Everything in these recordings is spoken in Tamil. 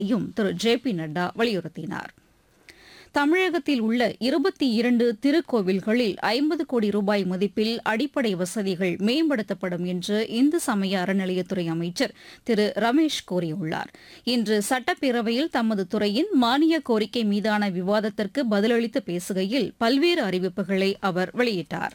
யும் திரு ஜே பி நட்டா வலியுறுத்தினார் தமிழகத்தில் உள்ள இருபத்தி இரண்டு திருக்கோவில்களில் ஐம்பது கோடி ரூபாய் மதிப்பில் அடிப்படை வசதிகள் மேம்படுத்தப்படும் என்று இந்து சமய அறநிலையத்துறை அமைச்சர் திரு ரமேஷ் கூறியுள்ளார் இன்று சட்டப்பேரவையில் தமது துறையின் மானிய கோரிக்கை மீதான விவாதத்திற்கு பதிலளித்து பேசுகையில் பல்வேறு அறிவிப்புகளை அவர் வெளியிட்டார்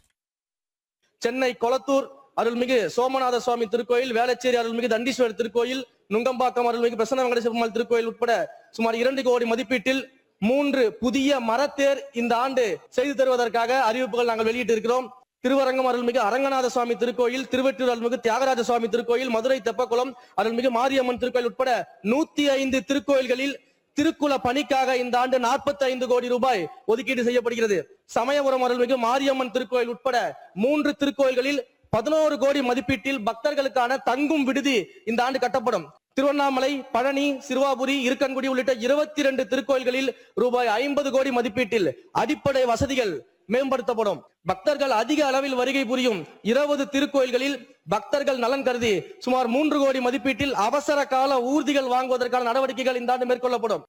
சென்னை கொளத்தூர் அருள்மிகு சோமநாத சுவாமி திருக்கோயில் வேளச்சேரி அருள்மிகு தண்டீஸ்வரர் திருக்கோயில் நுங்கம்பாக்கம் அருள்மிகு பிரசன்ன வெங்கடேச பெருமாள் திருக்கோயில் உட்பட சுமார் இரண்டு கோடி மதிப்பீட்டில் மூன்று புதிய மரத்தேர் இந்த ஆண்டு செய்து தருவதற்காக அறிவிப்புகள் நாங்கள் வெளியிட்டு இருக்கிறோம் திருவரங்கம் அருள்மிகு அரங்கநாத சுவாமி திருக்கோயில் திருவெற்றூர் அருள்மிகு தியாகராஜ சுவாமி திருக்கோயில் மதுரை தெப்பக்குளம் அருள்மிகு மாரியம்மன் திருக்கோயில் உட்பட நூத்தி ஐந்து திருக்கோயில்களில் திருக்குல பணிக்காக இந்த ஆண்டு 45 ஐந்து கோடி ரூபாய் ஒதுக்கீடு செய்யப்படுகிறது சமயபுரம் அருள்மிகு மாரியம்மன் திருக்கோயில் உட்பட மூன்று திருக்கோயில்களில் பதினோரு கோடி மதிப்பீட்டில் பக்தர்களுக்கான தங்கும் விடுதி இந்த ஆண்டு கட்டப்படும் திருவண்ணாமலை பழனி சிறுவாபுரி இருக்கன்குடி உள்ளிட்ட இருபத்தி இரண்டு திருக்கோயில்களில் ரூபாய் ஐம்பது கோடி மதிப்பீட்டில் அடிப்படை வசதிகள் மேம்படுத்தப்படும் பக்தர்கள் அதிக அளவில் வருகை புரியும் இருபது திருக்கோயில்களில் பக்தர்கள் நலன் கருதி சுமார் மூன்று கோடி மதிப்பீட்டில் அவசர கால ஊர்திகள் வாங்குவதற்கான நடவடிக்கைகள் இந்த ஆண்டு மேற்கொள்ளப்படும்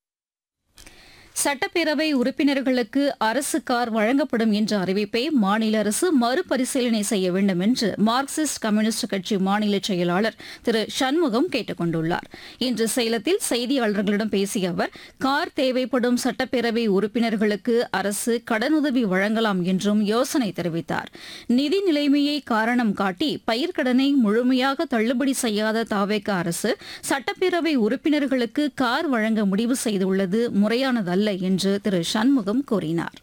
சட்டப்பேரவை உறுப்பினர்களுக்கு அரசு கார் வழங்கப்படும் என்ற அறிவிப்பை மாநில அரசு மறுபரிசீலனை செய்ய வேண்டும் என்று மார்க்சிஸ்ட் கம்யூனிஸ்ட் கட்சி மாநில செயலாளர் திரு சண்முகம் கேட்டுக் கொண்டுள்ளார் இன்று சேலத்தில் செய்தியாளர்களிடம் பேசிய அவர் கார் தேவைப்படும் சட்டப்பேரவை உறுப்பினர்களுக்கு அரசு கடனுதவி வழங்கலாம் என்றும் யோசனை தெரிவித்தார் நிதி நிலைமையை காரணம் காட்டி பயிர்க்கடனை முழுமையாக தள்ளுபடி செய்யாத தாவேக அரசு சட்டப்பேரவை உறுப்பினர்களுக்கு கார் வழங்க முடிவு செய்துள்ளது முறையானதல்ல என்று திரு சண்முகம் கூறினார்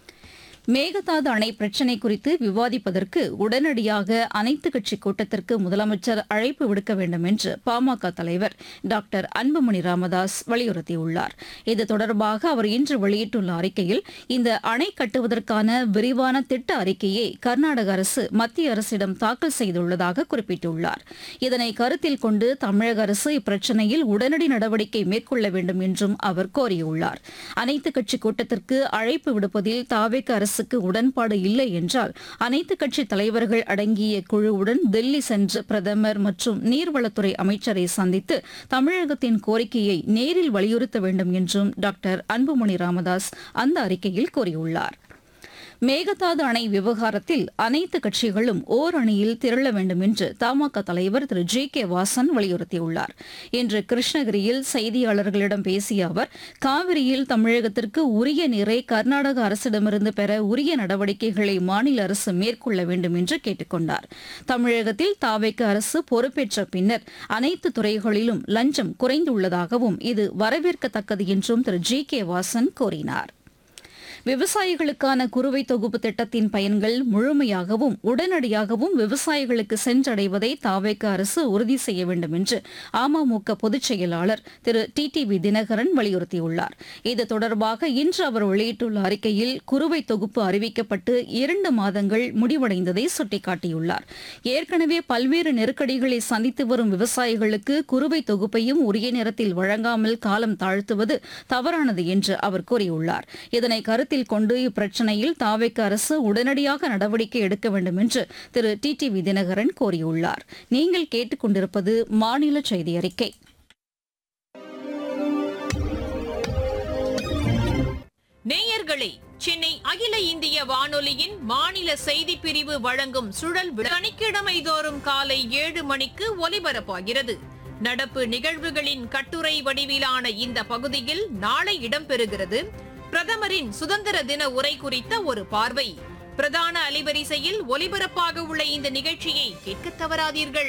மேகதாது அணை பிரச்சினை குறித்து விவாதிப்பதற்கு உடனடியாக அனைத்துக் கட்சி கூட்டத்திற்கு முதலமைச்சர் அழைப்பு விடுக்க வேண்டும் என்று பாமக தலைவர் டாக்டர் அன்புமணி ராமதாஸ் வலியுறுத்தியுள்ளார் இது தொடர்பாக அவர் இன்று வெளியிட்டுள்ள அறிக்கையில் இந்த அணை கட்டுவதற்கான விரிவான திட்ட அறிக்கையை கர்நாடக அரசு மத்திய அரசிடம் தாக்கல் செய்துள்ளதாக குறிப்பிட்டுள்ளார் இதனை கருத்தில் கொண்டு தமிழக அரசு இப்பிரச்சினையில் உடனடி நடவடிக்கை மேற்கொள்ள வேண்டும் என்றும் அவர் கோரியுள்ளார் அனைத்துக் கட்சி கூட்டத்திற்கு அழைப்பு விடுப்பதில் தாவேக அரசுக்கு உடன்பாடு இல்லை என்றால் அனைத்துக் கட்சி தலைவர்கள் அடங்கிய குழுவுடன் டெல்லி சென்று பிரதமர் மற்றும் நீர்வளத்துறை அமைச்சரை சந்தித்து தமிழகத்தின் கோரிக்கையை நேரில் வலியுறுத்த வேண்டும் என்றும் டாக்டர் அன்புமணி ராமதாஸ் அந்த அறிக்கையில் கூறியுள்ளார் மேகதாது அணை விவகாரத்தில் அனைத்து கட்சிகளும் ஓர் அணியில் திரள வேண்டும் என்று தமாக தலைவர் திரு ஜி கே வாசன் வலியுறுத்தியுள்ளார் இன்று கிருஷ்ணகிரியில் செய்தியாளர்களிடம் பேசிய அவர் காவிரியில் தமிழகத்திற்கு உரிய நீரை கர்நாடக அரசிடமிருந்து பெற உரிய நடவடிக்கைகளை மாநில அரசு மேற்கொள்ள வேண்டும் என்று கேட்டுக் கொண்டார் தமிழகத்தில் தாவேக்கு அரசு பொறுப்பேற்ற பின்னர் அனைத்து துறைகளிலும் லஞ்சம் குறைந்துள்ளதாகவும் இது வரவேற்கத்தக்கது என்றும் திரு ஜி கே வாசன் கூறினார் விவசாயிகளுக்கான குறுவை தொகுப்பு திட்டத்தின் பயன்கள் முழுமையாகவும் உடனடியாகவும் விவசாயிகளுக்கு சென்றடைவதை தாவேக்க அரசு உறுதி செய்ய வேண்டும் என்று அமமுக பொதுச் செயலாளர் Thiru T T V Dhinakaran வலியுறுத்தியுள்ளார் இது தொடர்பாக இன்று அவர் வெளியிட்டுள்ள அறிக்கையில் குறுவை தொகுப்பு அறிவிக்கப்பட்டு இரண்டு மாதங்கள் முடிவடைந்ததை சுட்டிக்காட்டியுள்ளார் ஏற்கனவே பல்வேறு நெருக்கடிகளை சந்தித்து வரும் விவசாயிகளுக்கு குறுவை தொகுப்பையும் உரிய நேரத்தில் வழங்காமல் காலம் தாழ்த்துவது தவறானது என்று அவர் கூறியுள்ளார் இதனை கருத்தில் கொண்டு இப்பிரச்சினையில் தாவேக்கு அரசு உடனடியாக நடவடிக்கை எடுக்க வேண்டும் என்று Thiru T T V Dhinakaran கோரியுள்ளார் நீங்கள் கேட்டுக்கொண்டிருப்பது மாநில செய்தி அறிக்கை நேயர்களே சென்னை அகில இந்திய வானொலியின் மாநில செய்திப் பிரிவு வழங்கும் சுழல் விழா சனிக்கிழமை தோறும் காலை ஏழு மணிக்கு ஒலிபரப்பாகிறது நடப்பு நிகழ்வுகளின் கட்டுரை வடிவிலான இந்த பகுதியில் நாளை இடம்பெறுகிறது பிரதமரின் சுதந்திர தின உரை குறித்த ஒரு பார்வை பிரதான அலைவரிசையில் ஒலிபரப்பாக உள்ள இந்த நிகழ்ச்சியை கேட்க தவறாதீர்கள்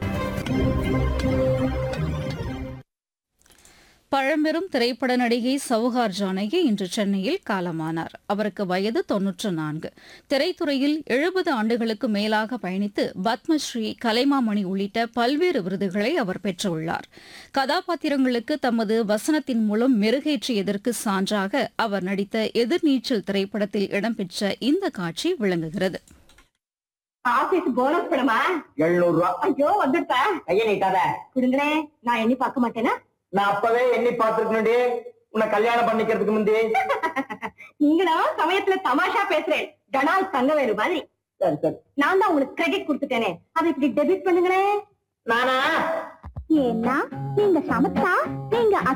பழம்பெரும் திரைப்பட நடிகை சவுகார் ஜானகி இன்று சென்னையில் காலமானார் அவருக்கு வயது தொன்னூற்று நான்கு திரைத்துறையில் எழுபது ஆண்டுகளுக்கு மேலாக பயணித்து பத்மஸ்ரீ கலைமாமணி உள்ளிட்ட பல்வேறு விருதுகளை அவர் பெற்றுள்ளார் கதாபாத்திரங்களுக்கு தமது வசனத்தின் மூலம் மெருகேற்றியதற்கு சான்றாக அவர் நடித்த எதிர்நீச்சல் திரைப்படத்தில் இடம்பெற்ற இந்த காட்சி விளங்குகிறது ஆபீஸ் போனஸ் பணமா எழுநூறு ரூபா ஐயோ வந்துட்டா கைய நீட்டாத கொடுங்களே நான் எண்ணி பார்க்க மாட்டேனா நான் அப்பவே எண்ணி பாத்துருக்கணும்டி உன்னை கல்யாணம் பண்ணிக்கிறதுக்கு முந்தி நீங்களும் சமயத்துல தமாஷா பேசுறேன் டனால் தங்கவேலு மாதிரி சரி சரி நான் தான் உங்களுக்கு கிரெடிட் கொடுத்துட்டேனே அதை இப்படி டெபிட் பண்ணுங்களேன் நானா ஏன்னா நீங்க சமத்தா நீங்க